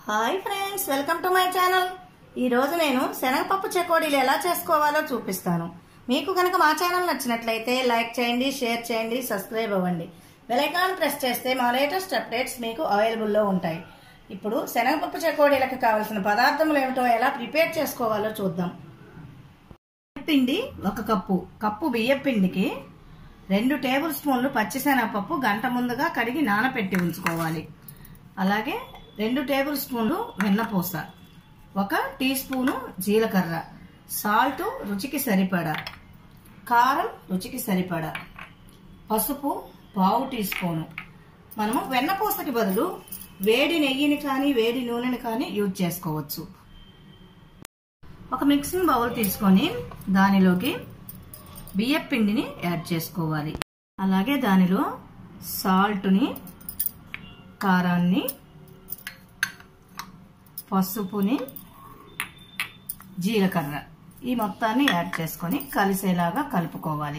hi friends welcome to my channel ఈ రోజు నేను శనగపప్పు చెకోడీలు ఎలా చేసుకోవాలో చూపిస్తాను మీకు కనుక మా ఛానల్ నచ్చినట్లయితే లైక్ చేయండి షేర్ చేయండి సబ్స్క్రైబ్ అవ్వండి బెలైకాన్ ప్రెస్ చేస్తే మా లేటెస్ట్ అప్డేట్స్ మీకు అవైలబుల్లో ఉంటాయి ఇప్పుడు శనగపప్పు చెకోడీలకు కావలసిన పదార్థములు ఏమిటో ఎలా ప్రిపేర్ చేసుకోవాలో చూద్దాం పిండి ఒక కప్పు కప్పు బియ్యం పిండికి రెండు టేబుల్ స్పూన్లు పచ్చిశనగపప్పు గంట ముందుగా కడిగి నానపెట్టి ఉంచుకోవాలి అలాగే రెండు టేబుల్ స్పూన్లు వెన్నపూస ఒక టీ స్పూను జీలకర్ర సాల్ట్ రుచికి సరిపడా కారం రుచికి సరిపడా పసుపు పావు టీ స్పూను మనము వెన్నపూసకి బదులు వేడి నెయ్యిని కానీ వేడి నూనెని కానీ యూజ్ చేసుకోవచ్చు ఒక మిక్సింగ్ బౌల్ తీసుకొని దానిలోకి బియ్యం పిండిని యాడ్ చేసుకోవాలి అలాగే దానిలో సాల్ట్ని కారాన్ని పసుపుని జీలకర్ర ఈ మొత్తాన్ని యాడ్ చేసుకొని కలిసేలాగా కలుపుకోవాలి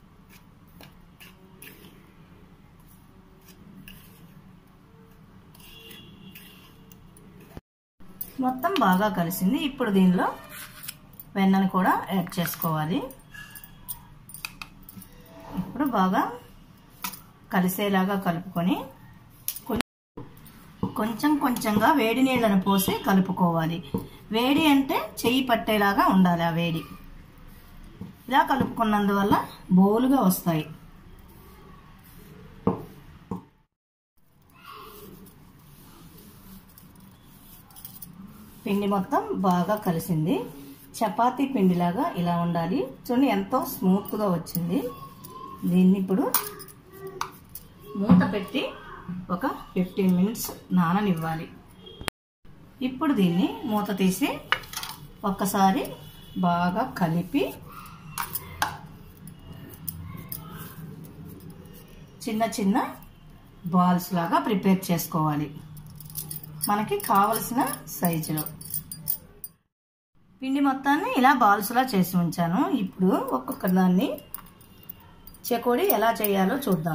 మొత్తం బాగా కలిసింది ఇప్పుడు దీనిలో వెన్నను కూడా యాడ్ చేసుకోవాలి ఇప్పుడు బాగా కలిసేలాగా కలుపుకొని కొంచెం కొంచెంగా వేడి నీళ్ళను పోసి కలుపుకోవాలి వేడి అంటే చెయ్యి పట్టేలాగా ఉండాలి ఆ వేడి ఇలా కలుపుకున్నందువల్ల బోలుగా వస్తాయి పిండి మొత్తం బాగా కలిసింది చపాతీ పిండిలాగా ఇలా ఉండాలి చూడండి ఎంతో స్మూత్గా వచ్చింది దీన్ని ఇప్పుడు మూత పెట్టి ఒక ఫిఫ్టీన్ మినిట్స్ నాననివ్వాలి ఇప్పుడు దీన్ని మూత తీసి ఒక్కసారి బాగా కలిపి చిన్న చిన్న బాల్స్ లాగా ప్రిపేర్ చేసుకోవాలి మనకి కావలసిన సైజులో పిండి మొత్తాన్ని ఇలా బాల్స్లా చేసి ఉంచాను ఇప్పుడు ఒక్కొక్క దాన్ని చెకోడి ఎలా చేయాలో చూద్దాం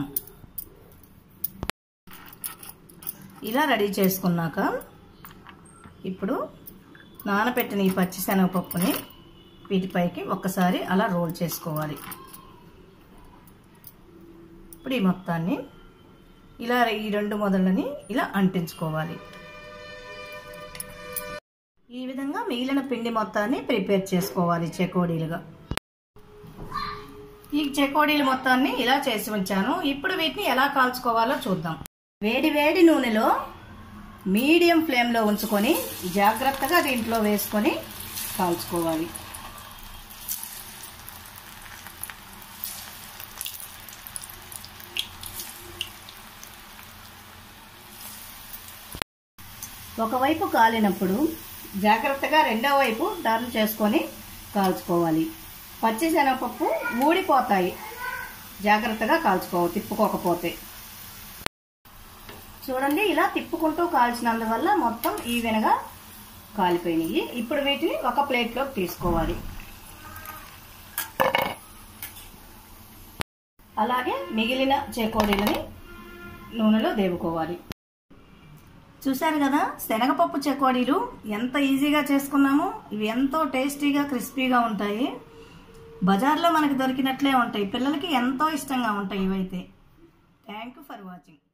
ఇలా రెడీ చేసుకున్నాక ఇప్పుడు నానబెట్టిన ఈ పచ్చిశనగపప్పుని వీటిపైకి ఒక్కసారి అలా రోల్ చేసుకోవాలి ఇప్పుడు ఈ మొత్తాన్ని ఇలా ఈ రెండు మొదలని ఇలా అంటించుకోవాలి ఈ విధంగా మిగిలిన పిండి మొత్తాన్ని ప్రిపేర్ చేసుకోవాలి చెకోడీలుగా ఈ చెకోడీలు మొత్తాన్ని ఇలా చేసి ఉంచాను ఇప్పుడు వీటిని ఎలా కాల్చుకోవాలో చూద్దాం వేడి వేడి నూనెలో మీడియం ఫ్లేమ్లో ఉంచుకొని జాగ్రత్తగా దీంట్లో వేసుకొని కాల్చుకోవాలి ఒకవైపు కాలినప్పుడు జాగ్రత్తగా రెండో వైపు టర్న్ చేసుకొని కాల్చుకోవాలి పచ్చి శనగపప్పు ఊడిపోతాయి జాగ్రత్తగా కాల్చుకోవాలి తిప్పుకోకపోతే చూడండి ఇలా తిప్పుకుంటూ కాల్చినందువల్ల మొత్తం ఈవెన్గా కాలిపోయినాయి ఇప్పుడు వీటిని ఒక ప్లేట్లోకి తీసుకోవాలి అలాగే మిగిలిన చేకోడీలని నూనెలో దేవుకోవాలి చూశారు కదా శనగపప్పు చెకోడీలు ఎంత ఈజీగా చేసుకున్నామో ఇవి ఎంతో టేస్టీగా క్రిస్పీగా ఉంటాయి బజార్లో మనకి దొరికినట్లే ఉంటాయి పిల్లలకి ఎంతో ఇష్టంగా ఉంటాయి ఇవైతే థ్యాంక్ యూ ఫర్ వాచింగ్